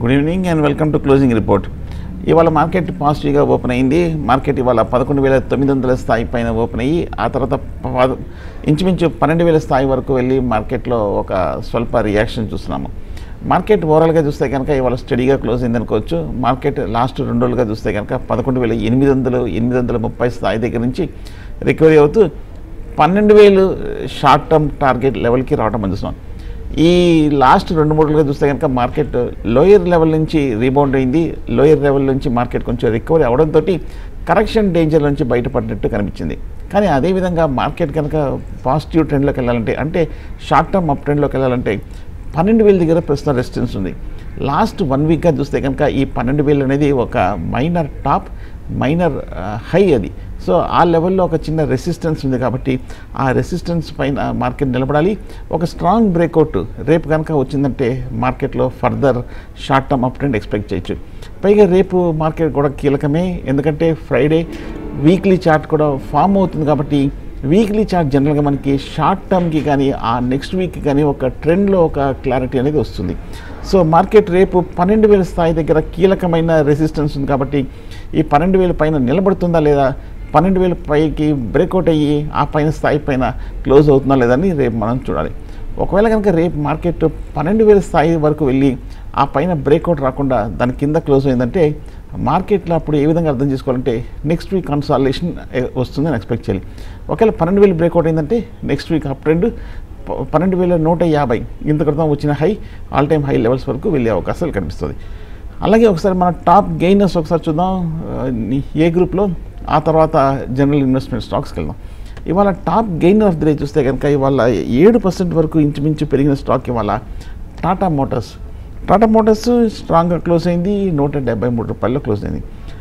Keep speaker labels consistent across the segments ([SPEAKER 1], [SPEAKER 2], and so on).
[SPEAKER 1] good evening and welcome to closing report ఇవాళ market పాజిటివ్గా open అయింది మార్కెట్ ఇవాళ పదకొండు వేల తొమ్మిది వందల స్థాయి పైన ఓపెన్ అయ్యి ఆ తర్వాత పద- ఇంచుమించు పన్నెండు వేల స్థాయి వరకు వెళ్ళి మార్కెట్లో ఒక స్వల్ప రియాక్షన్ చూస్తున్నాము మార్కెట్ ఓవరాల్గా చూస్తే కనుక ఇవాళ స్టడీగా క్లోజ్ అయింది అనుకోవచ్చు మార్కెట్ లాస్ట్ రెండు రోజులుగా చూస్తే కనుక పదకొండు వేల ఎనిమిది వందలు ఎనిమిది వందల ముప్పై స్థాయి దగ్గర నుంచి రికవరీ అవుతూ పన్నెండు వేలు షార్ట్ టర్మ్ టార్గెట్ లెవెల్కి రావడం మనం చూస్తున్నాం ఈ లాస్ట్ రెండు మూడు రోజులుగా చూస్తే కనుక మార్కెట్ లోయర్ లెవెల్ నుంచి రీబౌండ్ అయింది లోయర్ లెవెల్ నుంచి మార్కెట్ కొంచెం రికవరీ అవడంతో కరెక్షన్ డేంజర్ నుంచి బయటపడినట్టు కనిపించింది కానీ అదేవిధంగా మార్కెట్ కనుక పాజిటివ్ ట్రెండ్లోకి వెళ్ళాలంటే అంటే షార్ట్ టర్మ్ అప్ ట్రెండ్లోకి వెళ్ళాలంటే పన్నెండు వేల దగ్గర ప్రస్తుతం రెసిస్టెన్స్ ఉంది లాస్ట్ వన్ వీక్గా చూస్తే కనుక ఈ పన్నెండు వేలు అనేది ఒక మైనర్ టాప్ మైనర్ హై అది సో ఆ లెవెల్లో ఒక చిన్న రెసిస్టెన్స్ ఉంది కాబట్టి ఆ రెసిస్టెన్స్ పైన మార్కెట్ నిలబడాలి ఒక స్ట్రాంగ్ బ్రేక్అవుట్ రేపు కనుక వచ్చిందంటే మార్కెట్లో further short term up trend expect చేయొచ్చు పైగా రేపు మార్కెట్ కూడా కీలకమే ఎందుకంటే ఫ్రైడే వీక్లీ చార్ట్ కూడా ఫామ్ అవుతుంది కాబట్టి వీక్లీ చార్ట్ జనరల్గా మనకి షార్ట్ టర్మ్కి కానీ ఆ నెక్స్ట్ వీక్కి కానీ ఒక ట్రెండ్లో ఒక క్లారిటీ అనేది వస్తుంది సో మార్కెట్ రేపు పన్నెండు వేల స్థాయి దగ్గర కీలకమైన రెసిస్టెన్స్ ఉంది కాబట్టి ఈ పన్నెండు వేల పైన నిలబడుతుందా లేదా పన్నెండు వేల పైకి బ్రేక్అవుట్ అయ్యి ఆ పైన స్థాయి పైన క్లోజ్ అవుతుందా లేదని రేపు మనం చూడాలి ఒకవేళ కనుక రేపు మార్కెట్ పన్నెండు వేల స్థాయి వరకు వెళ్ళి ఆ పైన బ్రేక్అవుట్ రాకుండా దాని కింద క్లోజ్ అయిందంటే మార్కెట్లో అప్పుడు ఏ విధంగా అర్థం చేసుకోవాలంటే నెక్స్ట్ వీక్ కన్సాలేషన్ వస్తుందని ఎక్స్పెక్ట్ చేయాలి ఒకవేళ పన్నెండు వేలు బ్రేక్అవుట్ అయిందంటే నెక్స్ట్ వీక్ అప్ ట్రెండ్ ప- పన్నెండు వేల నూట యాభై ఇంత క్రితం వచ్చిన high all time high levels వరకు వెళ్ళే అవకాశాలు కనిపిస్తుంది అలాగే ఒకసారి మన టాప్ గెయినర్స్ ఒకసారి చూద్దాం ఆ, ఏ గ్రూప్లో ఆ తర్వాత జనరల్ ఇన్వెస్ట్మెంట్ స్టాక్స్కి వెళ్దాం ఇవాళ top gainer of the day చూస్తే కనుక ఇవాళ ఏడు పర్సెంట్ వరకు ఇంచుమించు పెరిగిన స్టాక్ ఇవాళ టాటా మోటార్స్ టాటా మోటార్స్ స్ట్రాంగ్గా క్లోజ్ అయింది నూట డెబ్బై మూడు రూపాయల్లో క్లోజ్ అయింది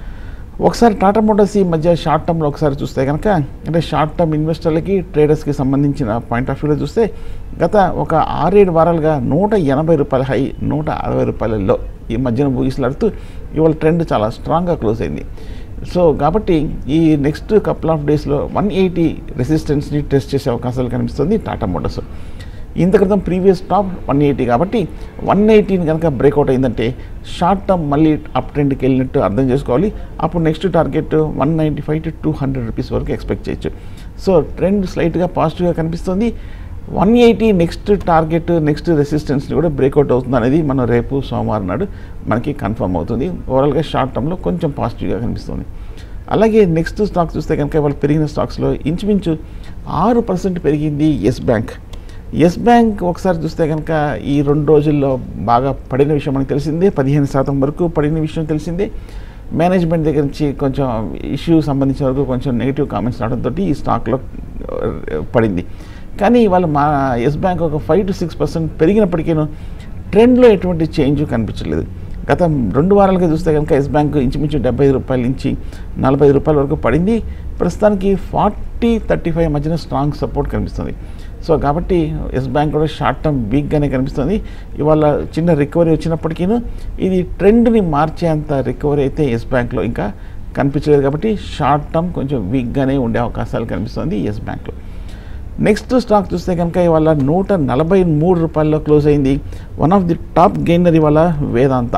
[SPEAKER 1] ఒకసారి టాటా మోటార్స్ ఈ మధ్య షార్ట్ టర్మ్లో ఒకసారి చూస్తే కనుక అంటే షార్ట్ టర్మ్ ఇన్వెస్టర్లకి ట్రేడర్స్కి సంబంధించిన పాయింట్ ఆఫ్ వ్యూలో చూస్తే గత ఒక ఆరేడు వారాలుగా నూట ఎనభై రూపాయల హై నూట అరవై రూపాయలలో ఈ మధ్యన ఊగిసలాడుతూ ఇవాళ ట్రెండ్ చాలా స్ట్రాంగ్గా క్లోజ్ అయింది సో కాబట్టి ఈ నెక్స్ట్ కపుల్ ఆఫ్ డేస్లో వన్ ఎయిటీ రెసిస్టెన్స్ని టెస్ట్ చేసే అవకాశాలు కనిపిస్తుంది టాటా మోటార్స్ ఇంత క్రితం ప్రీవియస్ టాప్ వన్ ఎయిటీ కాబట్టి వన్ ఎయిటీని కనుక బ్రేక్అవుట్ అయిందంటే షార్ట్ టర్మ్ మళ్ళీ అప్ ట్రెండ్కి వెళ్ళినట్టు అర్థం చేసుకోవాలి అప్పుడు next target one ninety five to two hundred rupees వరకు ఎక్స్పెక్ట్ చేయొచ్చు సో ట్రెండ్ స్లైట్గా పాజిటివ్గా కనిపిస్తుంది one eighty next target next రెసిస్టెన్స్ని కూడా బ్రేక్అవుట్ అవుతుంది అనేది మనం రేపు సోమవారం నాడు మనకి కన్ఫర్మ్ అవుతుంది ఓవరాల్గా షార్ట్ టర్మ్లో కొంచెం పాజిటివ్గా కనిపిస్తుంది అలాగే నెక్స్ట్ స్టాక్ చూస్తే కనుక వాళ్ళు పెరిగిన స్టాక్స్లో ఇంచుమించు ఆరు పర్సెంట్ పెరిగింది ఎస్ బ్యాంక్ ఎస్ బ్యాంక్ ఒకసారి చూస్తే కనుక ఈ రెండు రోజుల్లో బాగా పడిన విషయం మనకు తెలిసిందే పదిహేను శాతం వరకు పడిన విషయం తెలిసిందే మేనేజ్మెంట్ దగ్గర నుంచి కొంచెం ఇష్యూ సంబంధించిన వరకు కొంచెం నెగిటివ్ కామెంట్స్ రావడంతో ఈ స్టాక్లో ఆ, పడింది కానీ ఇవాళ మా ఎస్ బ్యాంక్ ఒక ఫైవ్ టు సిక్స్ పర్సెంట్ పెరిగినప్పటికీను ట్రెండ్లో ఎటువంటి చేంజ్ కనిపించలేదు గత రెండు వారాలుగా చూస్తే కనుక ఎస్ బ్యాంక్ ఇంచుమించు డెబ్బై రూపాయల నుంచి నలభై రూపాయల వరకు పడింది ప్రస్తుతానికి ఫార్టీ థర్టీ ఫైవ్ మధ్యన స్ట్రాంగ్ సపోర్ట్ కనిపిస్తుంది సో కాబట్టి ఎస్ బ్యాంక్ కూడా షార్ట్ టర్మ్ వీక్గానే కనిపిస్తుంది ఇవాళ చిన్న రికవరీ వచ్చినప్పటికీను ఇది ట్రెండ్ని మార్చేంత రికవరీ అయితే ఎస్ బ్యాంక్లో ఇంకా కనిపించలేదు కాబట్టి షార్ట్ టర్మ్ కొంచెం వీక్గానే ఉండే అవకాశాలు కనిపిస్తుంది ఎస్ బ్యాంక్లో నెక్స్ట్ స్టాక్ చూస్తే కనుక ఇవాళ నూట నలభై మూడు రూపాయల్లో క్లోజ్ అయింది one of the top gainer ఇవాళ వేదాంత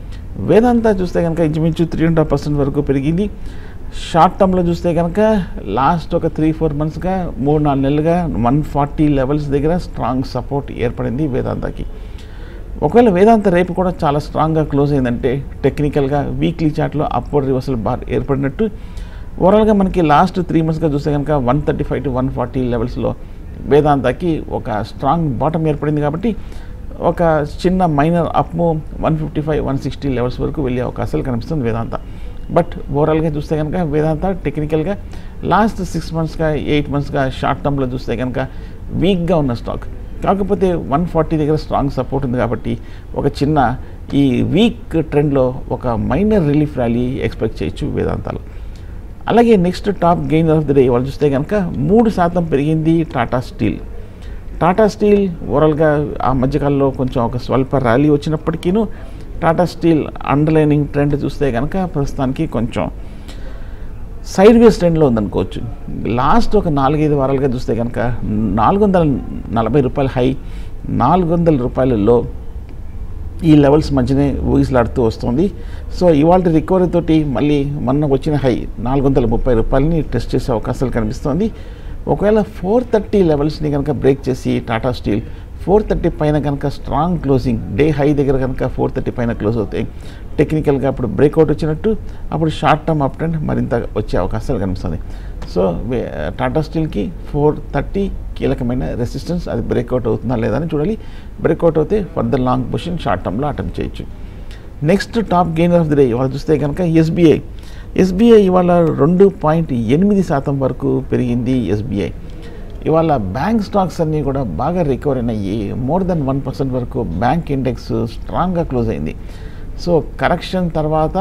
[SPEAKER 1] వేదాంత చూస్తే కనుక ఇంచుమించు త్రీ అండ్ హాఫ్ పర్సెంట్ వరకు పెరిగింది షార్ట్ టర్మ్లో చూస్తే కనుక లాస్ట్ ఒక త్రీ ఫోర్ మంత్స్గా మూడు నాలుగు నెలలుగా వన్ ఫార్టీ లెవెల్స్ దగ్గర స్ట్రాంగ్ సపోర్ట్ ఏర్పడింది వేదాంతకి ఒకవేళ వేదాంత రేపు కూడా చాలా స్ట్రాంగ్గా క్లోజ్ అయిందంటే టెక్నికల్గా వీక్లీ చార్ట్లో అప్వర్డ్ రివర్సల్ బార్ ఏర్పడినట్టు ఓవరాల్గా మనకి లాస్ట్ త్రీ మంత్స్గా చూస్తే కనుక one thirty five to one forty లెవెల్స్లో వేదాంతకి ఒక స్ట్రాంగ్ బాటమ్ ఏర్పడింది కాబట్టి ఒక చిన్న minor up one fifty five one sixty levels వరకు వెళ్ళే అవకాశాలు కనిపిస్తుంది వేదాంత బట్ ఓవరాల్గా చూస్తే కనుక వేదాంత టెక్నికల్గా లాస్ట్ సిక్స్ మంత్స్గా ఎయిట్ మంత్స్గా షార్ట్ టర్మ్లో చూస్తే కనుక వీక్గా ఉన్న స్టాక్ కాకపోతే వన్ ఫార్టీ దగ్గర స్ట్రాంగ్ సపోర్ట్ ఉంది కాబట్టి ఒక చిన్న ఈ వీక్ ట్రెండ్లో ఒక మైనర్ రిలీఫ్ ర్యాలీ ఎక్స్పెక్ట్ చేయొచ్చు వేదాంతాలు అలాగే next top gainer of the day వాళ్ళు చూస్తే కనుక మూడు శాతం పెరిగింది టాటా స్టీల్ టాటా స్టీల్ ఓవరాల్గా ఆ మధ్యకాలంలో కొంచెం ఒక స్వల్ప ర్యాలీ వచ్చినప్పటికీను టాటా స్టీల్ అండర్లైనింగ్ ట్రెండ్ చూస్తే కనుక ప్రస్తుతానికి కొంచెం సైడ్ వేస్ ట్రెండ్లో ఉందనుకోవచ్చు లాస్ట్ ఒక నాలుగైదు వారాలుగా చూస్తే కనుక నాలుగు వందల నలభై రూపాయల హై నాలుగు వందల రూపాయల లో ఈ లెవెల్స్ మధ్యనే ఊగిసలాడుతూ వస్తుంది సో ఇవాళ రికవరీ తోటి మళ్ళీ మొన్న వచ్చిన హై నాలుగు వందల ముప్పై రూపాయలని టెస్ట్ చేసే అవకాశాలు కనిపిస్తోంది ఒకవేళ ఫోర్ థర్టీ లెవెల్స్ని కనుక బ్రేక్ చేసి టాటా స్టీల్ ఫోర్ థర్టీ పైన కనుక స్ట్రాంగ్ క్లోజింగ్ డే హై దగ్గర కనుక ఫోర్ థర్టీ పైన క్లోజ్ అవుతాయి టెక్నికల్గా అప్పుడు బ్రేక్అవుట్ వచ్చినట్టు అప్పుడు షార్ట్ టర్మ్ అప్ ట్రెండ్ మరింత వచ్చే అవకాశాలు కనిపిస్తుంది సో వే- టాటా స్టీల్కి ఫోర్ థర్టీ కీలకమైన రెసిస్టెన్స్ అది బ్రేక్అవుట్ అవుతుందా లేదా అని చూడాలి బ్రేక్అవుట్ అవుతే ఫర్దర్ లాంగ్ పొజిషన్ షార్ట్ టర్మ్లో అటెంప్ట్ చేయొచ్చు next top gainer of the day ఇవాళ చూస్తే కనుక ఎస్బీఐ ఎస్బీఐ ఇవాళ రెండు పాయింట్ ఎనిమిది శాతం వరకు పెరిగింది ఎస్బీఐ ఇవాళ బ్యాంక్ స్టాక్స్ అన్నీ కూడా బాగా రికవర్ అయినాయి మోర్ దెన్ వన్ పర్సెంట్ వరకు బ్యాంక్ ఇండెక్స్ స్ట్రాంగ్గా క్లోజ్ అయింది సో కరెక్షన్ తర్వాత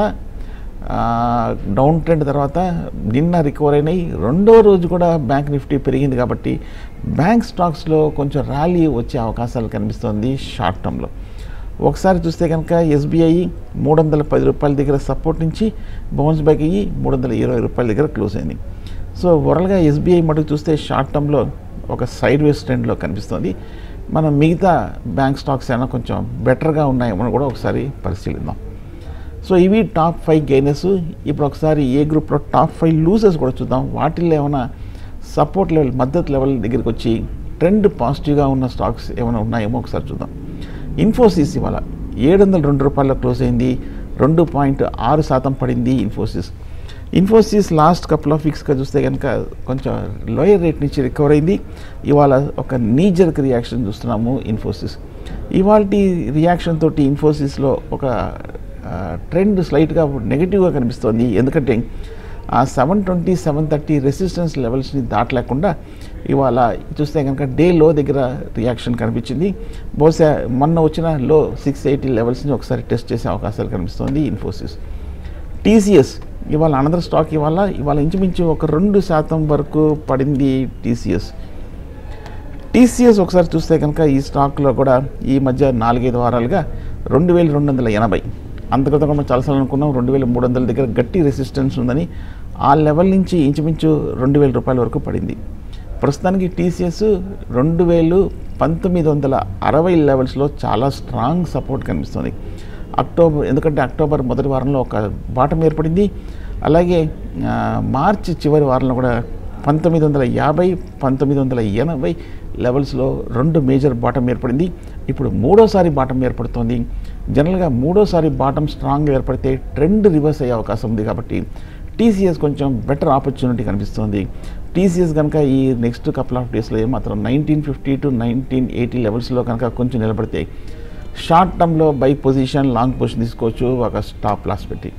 [SPEAKER 1] డౌన్ ట్రెండ్ తర్వాత నిన్న రికవర్ అయినాయి రెండో రోజు కూడా బ్యాంక్ నిఫ్టీ పెరిగింది కాబట్టి బ్యాంక్ స్టాక్స్లో కొంచెం ర్యాలీ వచ్చే అవకాశాలు కనిపిస్తుంది షార్ట్ టర్మ్లో ఒకసారి చూస్తే కనుక ఎస్బీఐ మూడు వందల పది రూపాయల దగ్గర సపోర్ట్ నుంచి బౌన్స్ బ్యాక్ అయ్యి మూడు వందల ఇరవై రూపాయల దగ్గర క్లోజ్ అయింది సో ఓవరాల్గా ఎస్బీఐ మటుకు చూస్తే షార్ట్ టర్మ్లో ఒక సైడ్ వేస్ ట్రెండ్లో కనిపిస్తుంది మనం మిగతా బ్యాంక్ స్టాక్స్ ఏమైనా కొంచెం బెటర్గా ఉన్నాయేమో కూడా ఒకసారి పరిశీలిద్దాం సో ఇవి టాప్ ఫైవ్ గెయినర్స్ ఇప్పుడు ఒకసారి ఏ గ్రూప్లో టాప్ ఫైవ్ లూజర్స్ కూడా చూద్దాం వాటిల్లో ఏమైనా సపోర్ట్ లెవెల్ మద్దతు లెవెల్ దగ్గరికి వచ్చి ట్రెండ్ పాజిటివ్గా ఉన్న స్టాక్స్ ఏమైనా ఉన్నాయేమో ఒకసారి చూద్దాం ఇన్ఫోసిస్ ఇవాళ ఏడు వందల రెండు రూపాయల్లో క్లోజ్ అయింది రెండు పాయింట్ ఆరు శాతం పడింది Infosys Infosys last couple of వీక్స్గా చూస్తే కనుక కొంచెం లోయర్ రేట్ నుంచి రికవర్ అయింది ఇవాళ ఒక నీజర్క్ రియాక్షన్ చూస్తున్నాము ఇన్ఫోసిస్ ఇవాళ రియాక్షన్ తోటి ఇన్ఫోసిస్లో ఒక ట్రెండ్ స్లైట్గా నెగిటివ్గా కనిపిస్తోంది ఎందుకంటే ఆ seven twenty seven thirty resistance లెవెల్స్ని దాటలేకుండా ఇవాళ చూస్తే కనుక డే లో దగ్గర రియాక్షన్ కనిపించింది బహుశా మొన్న వచ్చిన లో సిక్స్ ఎయిటీ లెవెల్స్ని ఒకసారి టెస్ట్ చేసే అవకాశాలు కనిపిస్తోంది ఇన్ఫోసిస్ టీసీఎస్ ఇవాళ అనదర్ స్టాక్ ఇవాళ ఇవాళ ఇంచుమించు ఒక రెండు శాతం వరకు పడింది టీసీఎస్ టీసీఎస్ ఒకసారి చూస్తే కనుక ఈ స్టాక్లో కూడా ఈ మధ్య నాలుగైదు వారాలుగా రెండు వేల రెండు వందల ఎనభై అంతకంత మనం చాలాసార్లు అనుకున్నాం రెండు వేల మూడు వందల దగ్గర గట్టి రెసిస్టెన్స్ ఉందని ఆ లెవెల్ నుంచి ఇంచుమించు రెండు వేల రూపాయల వరకు పడింది ప్రస్తుతానికి టీసీఎస్ రెండు వేలు పంతొమ్మిది వందల అరవై లెవెల్స్లో చాలా స్ట్రాంగ్ సపోర్ట్ కనిపిస్తుంది అక్టోబర్ ఎందుకంటే అక్టోబర్ మొదటి వారంలో ఒక బాటం ఏర్పడింది అలాగే ఆ, మార్చి చివరి వారంలో కూడా పంతొమ్మిది వందల యాభై పంతొమ్మిది వందల ఎనభై లెవెల్స్లో రెండు మేజర్ బాటం ఏర్పడింది ఇప్పుడు మూడోసారి బాటం ఏర్పడుతోంది జనరల్గా మూడోసారి బాటం స్ట్రాంగ్గా ఏర్పడితే ట్రెండ్ రివర్స్ అయ్యే అవకాశం ఉంది కాబట్టి టీసీఎస్ కొంచెం బెటర్ ఆపర్చునిటీ కనిపిస్తుంది టీసీఎస్ కనుక ఈ నెక్స్ట్ కపుల్ ఆఫ్ డేస్లో ఏమాత్రం nineteen fifty to nineteen eighty లెవెల్స్లో కనుక కొంచెం నిలబడితే షార్ట్ టర్మ్లో బై పొజిషన్ లాంగ్ పొజిషన్ తీసుకోవచ్చు ఒక స్టాప్ లాస్ పెట్టి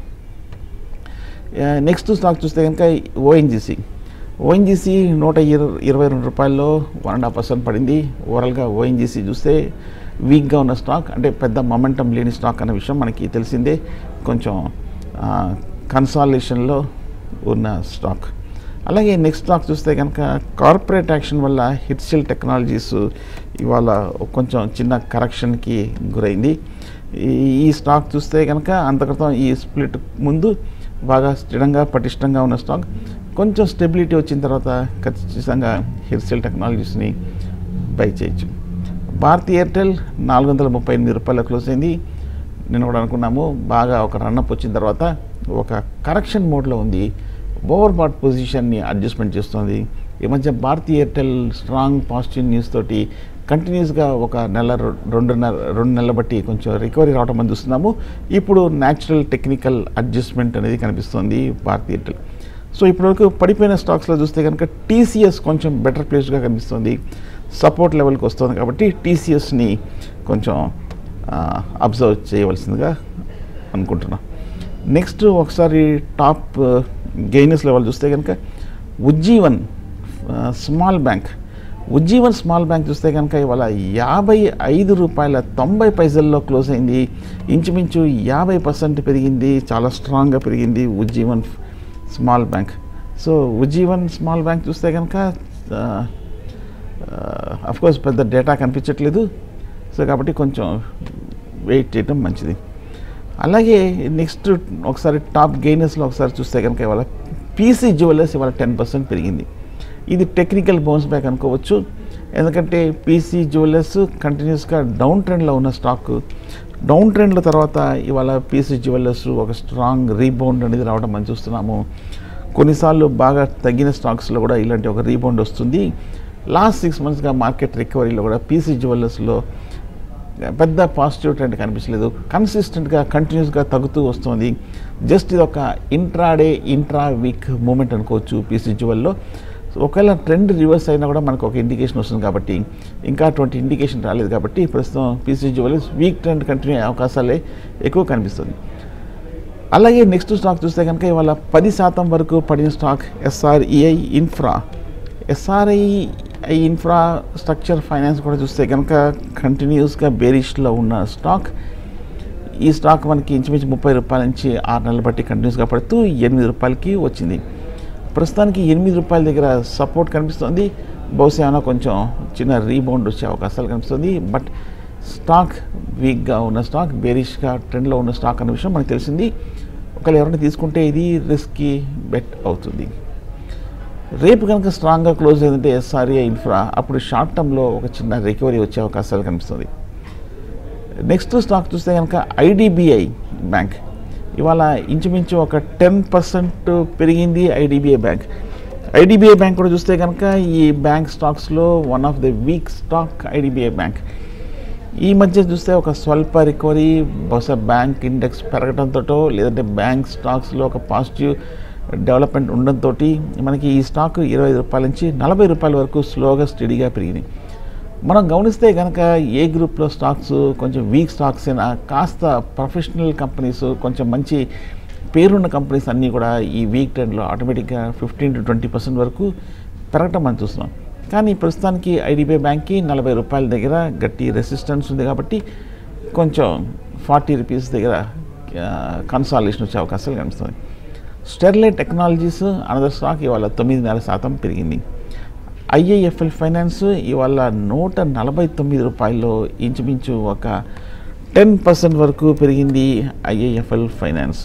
[SPEAKER 1] నెక్స్ట్ స్టాక్ చూస్తే కనుక ఓఎన్జీసీ ఓఎన్జీసీ నూట ఇరవై ఇరవై రెండు రూపాయల్లో వన్ అండ్ హాఫ్ పర్సెంట్ పడింది ఓవరాల్గా ఓఎన్జీసీ చూస్తే వీక్గా ఉన్న స్టాక్ అంటే పెద్ద మొమెంటం లేని స్టాక్ అనే విషయం మనకి తెలిసిందే కొంచెం కన్సాలేషన్లో ఉన్న స్టాక్ అలాగే నెక్స్ట్ స్టాక్ చూస్తే కనుక కార్పొరేట్ యాక్షన్ వల్ల హిట్సెల్ టెక్నాలజీస్ ఇవాళ కొంచెం చిన్న కరెక్షన్కి గురైంది ఈ- ఈ స్టాక్ చూస్తే కనుక అంతక్రితం ఈ స్ప్లిట్ ముందు బాగా స్థిరంగా పటిష్టంగా ఉన్న స్టాక్ కొంచెం స్టెబిలిటీ వచ్చిన తర్వాత ఖచ్చితంగా హిట్సెల్ టెక్నాలజీస్ని బై చేయొచ్చు భారతీ ఎయిర్టెల్ నాలుగు వందల ముప్పై ఎనిమిది రూపాయల క్లోజ్ అయింది నేను కూడా అనుకున్నాము బాగా ఒక రన్అప్ వచ్చిన తర్వాత ఒక కరెక్షన్ మోడ్లో ఉంది ఓవర్ బాట్ పొజిషన్ని అడ్జస్ట్మెంట్ చేస్తుంది ఈ మధ్య Bharti Airtel strong positive news తోటి కంటిన్యూస్గా ఒక నెల రె- రెండున్నర రెండు నెలల బట్టి కొంచెం రికవరీ రావడం మనం చూస్తున్నాము ఇప్పుడు న్యాచురల్ టెక్నికల్ అడ్జస్ట్మెంట్ అనేది కనిపిస్తుంది భారతీ ఎయిర్టెల్ సో ఇప్పటివరకు పడిపోయిన స్టాక్స్లో చూస్తే కనుక టీసీఎస్ కొంచెం బెటర్ ప్లేస్గా కనిపిస్తుంది సపోర్ట్ లెవెల్కి వస్తుంది కాబట్టి టీసీఎస్ని కొంచెం అబ్జర్వ్ చేయవలసిందిగా అనుకుంటున్నాం నెక్స్ట్ ఒకసారి టాప్ గెయినర్స్ లెవెల్ చూస్తే కనుక Ujjivan small bank Ujjivan small bank చూస్తే కనుక ఇవాళ యాభై ఐదు రూపాయల తొంభై పైసల్లో క్లోజ్ అయింది ఇంచుమించు యాభై పర్సెంట్ పెరిగింది చాలా స్ట్రాంగ్గా పెరిగింది Ujjivan small bank so Ujjivan small bank చూస్తే కనుక కోర్స్ పెద్ద డేటా కనిపించట్లేదు సో కాబట్టి కొంచెం వెయిట్ చేయడం మంచిది అలాగే నెక్స్ట్ ఒకసారి టాప్ గెయినర్స్లో ఒకసారి చూస్తే కనుక ఇవాళ పీసీ జ్యువెలర్స్ ఇవాళ టెన్ పర్సెంట్ పెరిగింది ఇది టెక్నికల్ బౌన్స్ బ్యాక్ అనుకోవచ్చు ఎందుకంటే పీసీ జ్యువెలర్స్ కంటిన్యూస్గా డౌన్ ట్రెండ్లో ఉన్న స్టాక్ డౌన్ ట్రెండ్ల తర్వాత ఇవాళ పీసీ జ్యువెలర్స్ ఒక స్ట్రాంగ్ రీబౌండ్ అనేది రావడం మనం చూస్తున్నాము కొన్నిసార్లు బాగా తగ్గిన స్టాక్స్లో కూడా ఇలాంటి ఒక రీబౌండ్ వస్తుంది లాస్ట్ సిక్స్ మంత్స్గా మార్కెట్ రికవరీలో కూడా పీసీ జ్యువెలర్స్లో పెద్ద పాజిటివ్ ట్రెండ్ కనిపించలేదు కన్సిస్టెంట్గా కంటిన్యూస్గా తగ్గుతూ వస్తుంది జస్ట్ ఇది ఒక ఇంట్రాడే ఇంట్రా వీక్ మూమెంట్ అనుకోవచ్చు పీసీ జ్యువెల్లో సో ఒకవేళ ట్రెండ్ రివర్స్ అయినా కూడా మనకు ఒక ఇండికేషన్ వస్తుంది కాబట్టి ఇంకా అటువంటి ఇండికేషన్ రాలేదు కాబట్టి ప్రస్తుతం PC jewellers weak trend continue అయ్యే అవకాశాలే ఎక్కువ కనిపిస్తుంది అలాగే నెక్స్ట్ స్టాక్ చూస్తే కనుక ఇవాళ పది శాతం వరకు పడిన stock SREI infra SRI infrastructure finance కూడా చూస్తే కనుక కంటిన్యూస్గా బేరిష్లో ఉన్న స్టాక్ ఈ స్టాక్ మనకి ఇంచుమించు ముప్పై రూపాయల నుంచి ఆరు నెలలు బట్టి కంటిన్యూస్గా పడుతూ ఎనిమిది రూపాయలకి వచ్చింది ప్రస్తుతానికి ఎనిమిది రూపాయల దగ్గర సపోర్ట్ కనిపిస్తుంది బహుశా ఏమైనా కొంచెం చిన్న రీబౌండ్ వచ్చే అవకాశాలు కనిపిస్తుంది బట్ స్టాక్ వీక్గా ఉన్న స్టాక్ బేరిష్గా ట్రెండ్లో ఉన్న స్టాక్ అనే విషయం మనకు తెలిసింది ఒకవేళ ఎవరైనా తీసుకుంటే ఇది రిస్కీ బెట్ అవుతుంది రేపు కనుక స్ట్రాంగ్గా క్లోజ్ అయిందంటే ఎస్ఆర్ఏ ఇన్ఫ్రా అప్పుడు షార్ట్ టర్మ్లో ఒక చిన్న రికవరీ వచ్చే అవకాశాలు కనిపిస్తుంది నెక్స్ట్ స్టాక్ చూస్తే కనుక ఐడిబిఐ బ్యాంక్ ఇవాళ ఇంచుమించు ఒక టెన్ పర్సెంట్ పెరిగింది ఐడిబిఐ బ్యాంక్ ఐడిబిఐ బ్యాంక్ కూడా చూస్తే కనుక ఈ బ్యాంక్ స్టాక్స్లో one of the week stock IDBI bank ఈ మధ్య చూస్తే ఒక స్వల్ప రికవరీ బహుశా బ్యాంక్ ఇండెక్స్ పెరగడంతో లేదంటే బ్యాంక్ స్టాక్స్లో ఒక పాజిటివ్ డెవలప్మెంట్ ఉండడంతో మనకి ఈ స్టాక్ ఇరవై ఐదు రూపాయల నుంచి నలభై రూపాయల వరకు స్లోగా స్టడీగా పెరిగింది మనం గమనిస్తే కనుక ఏ గ్రూప్లో స్టాక్స్ కొంచెం వీక్ స్టాక్స్ అయినా కాస్త ప్రొఫెషనల్ కంపెనీస్ కొంచెం మంచి పేరున్న కంపెనీస్ అన్నీ కూడా ఈ వీక్ ట్రెండ్లో ఆటోమేటిక్గా ఫిఫ్టీన్ టు ట్వంటీ పర్సెంట్ వరకు పెరగటం మనం చూస్తున్నాం కానీ ప్రస్తుతానికి ఐడిబిఐ బ్యాంక్కి నలభై రూపాయల దగ్గర గట్టి రెసిస్టెన్స్ ఉంది కాబట్టి కొంచెం ఫార్టీ రూపీస్ దగ్గర కన్సాలేషన్ వచ్చే అవకాశాలు కనిపిస్తుంది స్టెర్లైట్ టెక్నాలజీస్ అనదర్ స్టాక్ ఇవాళ తొమ్మిదిన్నర శాతం పెరిగింది ఐఏఎఫ్ఎల్ ఫైనాన్స్ ఇవాళ నూట నలభై తొమ్మిది రూపాయల్లో ఇంచుమించు ఒక టెన్ పర్సెంట్ వరకు పెరిగింది ఐఏఎఫ్ఎల్ ఫైనాన్స్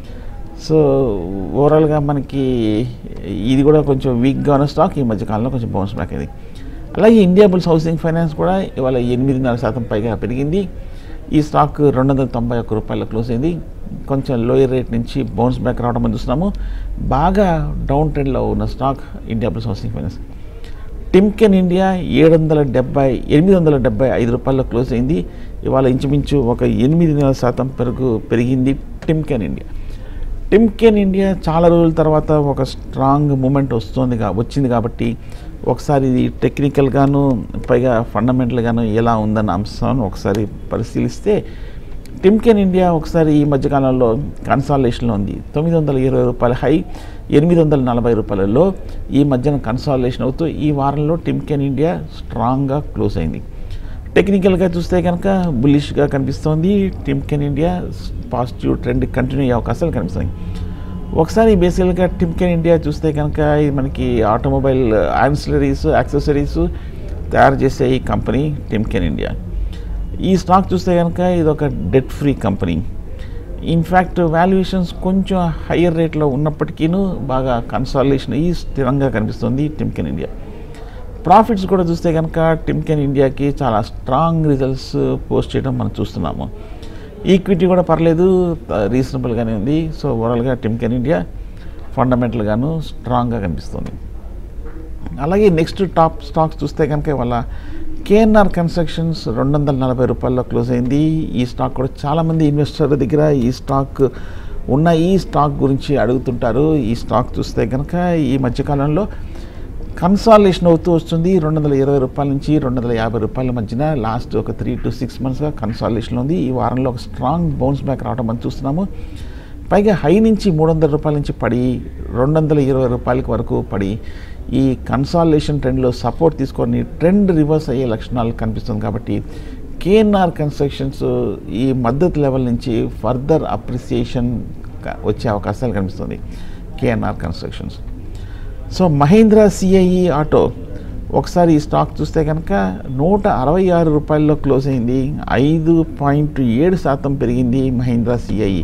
[SPEAKER 1] సో ఓవరాల్గా మనకి ఇది కూడా కొంచెం వీక్గా ఉన్న స్టాక్ ఈ మధ్యకాలంలో కొంచెం బౌన్స్ బ్యాక్ అయింది అలాగే ఇండియా బుల్స్ హౌసింగ్ ఫైనాన్స్ కూడా ఇవాళ ఎనిమిదిన్నర శాతం పైగా పెరిగింది ఈ స్టాక్ రెండు వందల తొంభై ఒక్క రూపాయలు క్లోజ్ అయింది కొంచెం లోయర్ రేట్ నుంచి బౌన్స్ బ్యాక్ రావడం మనం చూస్తున్నాము బాగా డౌన్ ట్రెండ్లో ఉన్న stock India bulls housing finance Timken India ఏడు వందల డెబ్బై ఎనిమిది వందల డెబ్బై ఐదు రూపాయల్లో క్లోజ్ అయింది ఇవాళ ఇంచుమించు ఒక ఎనిమిదిన్నర శాతం పెరుగు పెరిగింది టిమ్కెన్ ఇండియా టిమ్కెన్ ఇండియా చాలా రోజుల తర్వాత ఒక స్ట్రాంగ్ మూమెంట్ వస్తుంది కా వచ్చింది కాబట్టి ఒకసారి ఇది టెక్నికల్గాను పైగా ఫండమెంటల్గాను ఎలా ఉందన్న అంశాన్ని ఒకసారి పరిశీలిస్తే టిమ్కెన్ ఇండియా ఒకసారి ఈ మధ్యకాలంలో కన్సాలేషన్లో ఉంది తొమ్మిది వందల ఇరవై రూపాయల హై ఎనిమిది వందల నలభై రూపాయలలో ఈ మధ్యన కన్సాలేషన్ అవుతూ ఈ వారంలో టిమ్కెన్ ఇండియా స్ట్రాంగ్గా క్లోజ్ అయింది టెక్నికల్గా చూస్తే కనుక బులిష్గా కనిపిస్తోంది Timken India positive trend continue అయ్యే అవకాశాలు కనిపిస్తాయి ఒకసారి బేసికల్గా టిమ్కెన్ ఇండియా చూస్తే కనుక ఇది మనకి ఆటోమొబైల్ యాన్సిలరీస్ యాక్సెసరీస్ తయారు చేసే ఈ కంపెనీ టిమ్కెన్ ఇండియా ఈ స్టాక్ చూస్తే కనుక ఇది ఒక debt free company in fact valuations కొంచెం హయ్యర్ రేట్లో ఉన్నప్పటికీను బాగా కన్సాలేషన్ అయ్యి స్థిరంగా కనిపిస్తుంది టిమ్కెన్ ఇండియా ప్రాఫిట్స్ కూడా చూస్తే కనుక టిమ్కెన్ ఇండియాకి చాలా స్ట్రాంగ్ రిజల్ట్స్ పోస్ట్ చేయడం మనం చూస్తున్నాము ఈక్విటీ కూడా పర్లేదు రీజనబుల్గానే ఉంది సో ఓవరాల్గా టిమ్కెన్ ఇండియా ఫండమెంటల్గాను స్ట్రాంగ్గా కనిపిస్తుంది అలాగే నెక్స్ట్ టాప్ స్టాక్స్ చూస్తే కనుక ఇవాళ కేఎన్ఆర్ కన్స్ట్రక్షన్స్ రెండు వందల నలభై రూపాయల్లో క్లోజ్ అయింది ఈ స్టాక్ కూడా చాలామంది ఇన్వెస్టర్ల దగ్గర ఈ స్టాక్ ఉన్న ఈ స్టాక్ గురించి అడుగుతుంటారు ఈ స్టాక్ చూస్తే కనుక ఈ మధ్యకాలంలో కన్సాలేషన్ అవుతూ వస్తుంది రెండు వందల ఇరవై రూపాయల నుంచి రెండు వందల యాభై రూపాయల మధ్యన లాస్ట్ ఒక త్రీ టు సిక్స్ మంత్స్గా కన్సాలేషన్ ఉంది ఈ వారంలో ఒక స్ట్రాంగ్ బౌన్స్ బ్యాక్ రావడం మనం చూస్తున్నాము పైగా హై నుంచి మూడు వందల రూపాయల నుంచి పడి రెండు వందల ఇరవై రూపాయలకి వరకు పడి ఈ కన్సాలేషన్ ట్రెండ్లో సపోర్ట్ తీసుకొని ట్రెండ్ రివర్స్ అయ్యే లక్షణాలు కనిపిస్తుంది కాబట్టి కేఎన్ఆర్ కన్స్ట్రక్షన్స్ ఈ మద్దతు లెవెల్ నుంచి ఫర్దర్ అప్రిసియేషన్ వచ్చే అవకాశాలు కనిపిస్తుంది KNR constructions so Mahindra CIE auto ఒకసారి ఈ స్టాక్ చూస్తే కనుక నూట అరవై ఆరు రూపాయల్లో క్లోజ్ అయింది ఐదు పాయింట్ ఏడు శాతం పెరిగింది మహీంద్రా సిఐఈ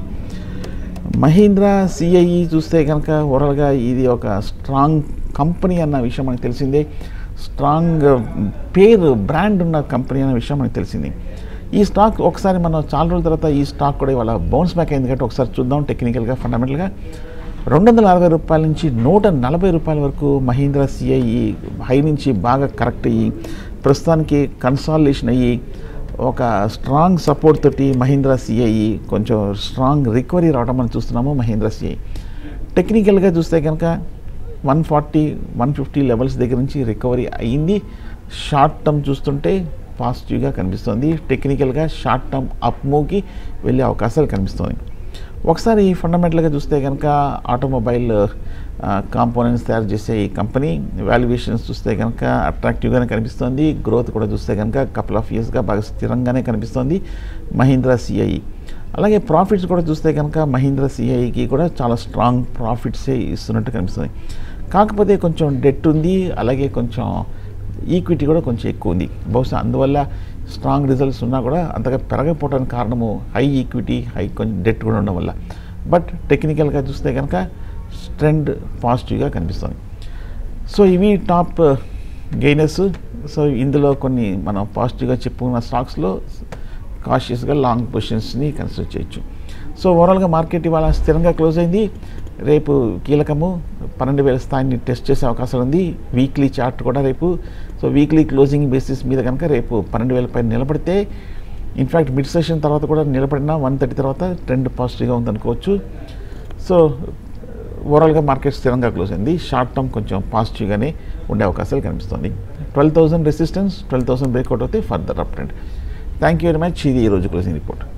[SPEAKER 1] మహీంద్రా సిఐఈ చూస్తే కనుక ఓవరాల్గా ఇది ఒక స్ట్రాంగ్ కంపెనీ అన్న విషయం మనకు తెలిసిందే స్ట్రాంగ్ పేరు బ్రాండ్ ఉన్న కంపెనీ అన్న విషయం మనకు తెలిసింది ఈ స్టాక్ ఒకసారి మనం చాలా రోజుల తర్వాత ఈ స్టాక్ కూడా ఇవాళ బౌన్స్ బ్యాక్ అయింది కాబట్టి ఒకసారి చూద్దాం టెక్నికల్గా ఫండమెంటల్గా రెండు వందల అరవై రూపాయల నుంచి నూట నలభై రూపాయల వరకు మహీంద్రా సిఐఈ హై నుంచి బాగా కరెక్ట్ అయ్యి ప్రస్తుతానికి కన్సాలిడేషన్ అయ్యి ఒక స్ట్రాంగ్ సపోర్ట్ తోటి మహీంద్రా సిఐఈ కొంచెం స్ట్రాంగ్ రికవరీ రావడం మనం చూస్తున్నాము మహీంద్రా సిఐ టెక్నికల్గా చూస్తే కనుక one forty one fifty levels దగ్గర నుంచి రికవరీ అయింది షార్ట్ టర్మ్ చూస్తుంటే పాజిటివ్గా కనిపిస్తుంది టెక్నికల్గా షార్ట్ టర్మ్ అప్ మూవ్కి వెళ్ళే అవకాశాలు కనిపిస్తుంది ఒకసారి ఫండమెంటల్గా చూస్తే కనుక ఆటోమొబైల్ కాంపోనెంట్స్ తయారు చేసే ఈ కంపెనీ వాల్యుయేషన్స్ చూస్తే కనుక అట్రాక్టివ్గానే కనిపిస్తుంది గ్రోత్ కూడా చూస్తే కనుక కపుల్ ఆఫ్ ఇయర్స్గా బాగా స్థిరంగానే కనిపిస్తుంది మహీంద్రా సిఐఈ అలాగే ప్రాఫిట్స్ కూడా చూస్తే కనుక మహీంద్రా సిఐకి కూడా చాలా స్ట్రాంగ్ ప్రాఫిట్సే ఇస్తున్నట్టు కనిపిస్తుంది కాకపోతే కొంచెం డెట్ ఉంది అలాగే కొంచెం ఈక్విటీ కూడా కొంచెం ఎక్కువ ఉంది బహుశా అందువల్ల స్ట్రాంగ్ రిజల్ట్స్ ఉన్నా కూడా అంతగా పెరగకపోవడానికి కారణము హై ఈక్విటీ హై కొంచెం డెట్ కూడా ఉండడం వల్ల బట్ టెక్నికల్గా చూస్తే కనుక ట్రెండ్ పాజిటివ్గా కనిపిస్తుంది సో ఇవి టాప్ గెయినర్స్ సో ఇందులో కొన్ని మనం పాజిటివ్గా చెప్పుకున్న స్టాక్స్లో కాషియస్గా లాంగ్ పొజిషన్స్ని కన్సిడర్ చేయొచ్చు సో ఓవరాల్గా మార్కెట్ ఇవాళ స్థిరంగా క్లోజ్ అయింది రేపు కీలకము పన్నెండు వేల స్థాయిని టెస్ట్ చేసే అవకాశం ఉంది వీక్లీ చార్ట్ కూడా రేపు సో వీక్లీ క్లోజింగ్ బేసిస్ మీద కనుక రేపు పన్నెండు వేల పైన నిలబడితే ఇన్ఫ్యాక్ట్ మిడ్ సెషన్ తర్వాత కూడా నిలబడిన వన్ థర్టీ తర్వాత ట్రెండ్ పాజిటివ్గా ఉందనుకోవచ్చు సో ఓవరాల్గా మార్కెట్ స్థిరంగా క్లోజ్ అయింది షార్ట్ టర్మ్ కొంచెం పాజిటివ్గానే ఉండే అవకాశాలు కనిపిస్తుంది twelve thousand resistance twelve thousand breakout అవుతే further up trend thank you very much ఇది ఈరోజు క్లోజింగ్ రిపోర్ట్